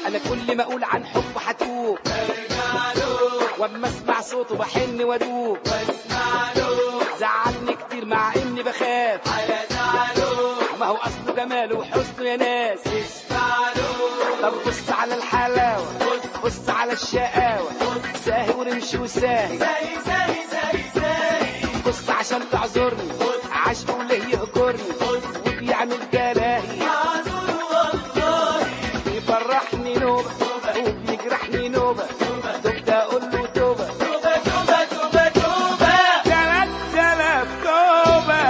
انا كل ما اقول عن حب هتوب واما اسمع صوته بحن وادوب زعلني كتير مع اني بخاف ما هو اصله جماله وحسنه يا ناس طب بص على الحلاوه بص على الشقاوه ساهي ورمشي وساهي بص عشان تعذرني عشقه ليه يهجرني وبيعمل جلاهي بيفرحني نوبة وبيجرحني نوبة تبدأ أقول له توبة تلات تلاف توبة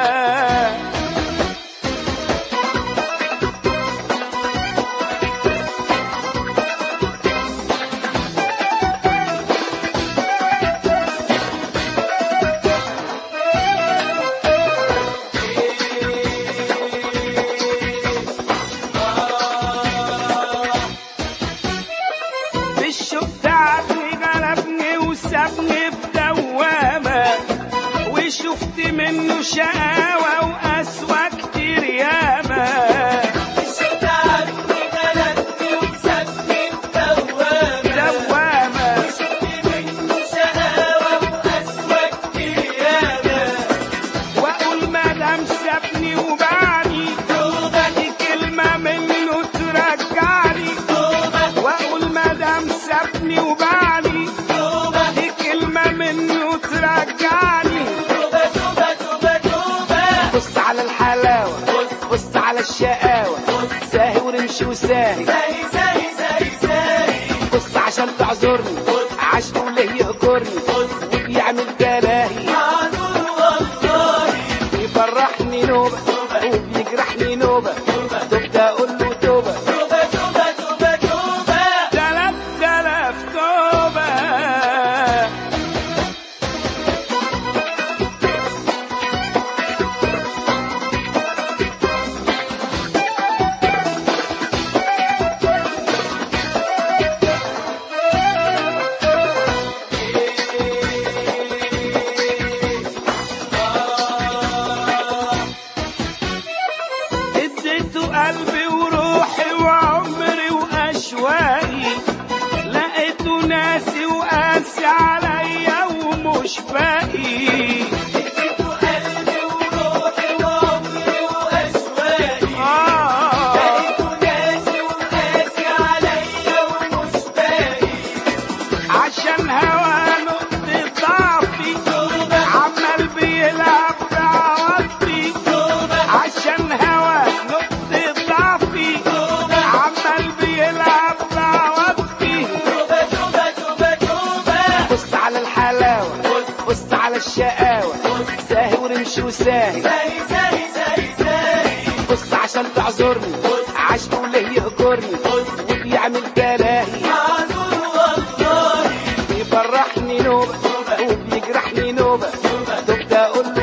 بالشوق تعبني غلبني وسابني في دوامة وشفت منه شقاوة وقسوة كتير ياما دوامة واقول ما دام سابني وبعني دي كلمة منه ترجعني واقول ما دام سابني وبعني دي كلمة منه ترجعني بص على الحلاوة بص على الشقاوة ساهي ورمشي وساهي بص عشان تعذرني عشقه ليه يهجرني وبيعمل جلاهي بيفرحني نوبة وبيجرحني نوبة تبدأ أقول له توبة تلات تلاف توبة اديته قلبي وروحي وعمري واشواقي لقيته ناسي وقاسي عليا ومش باقي آه عشان هوا نقطة ضعفي عمال بيلعب بعواطفي عشان هوا نقطة ضعفي عمال بيلعب بعواطفي بص على الحلاوة بص على الشقاوة ساهي ورمشي وساهي بص عشان تعذرني عشقه ليه يهجرني وبيعمل جلاهي بيفرحني نوبة وبيجرحني نوبة تبدأ أقول له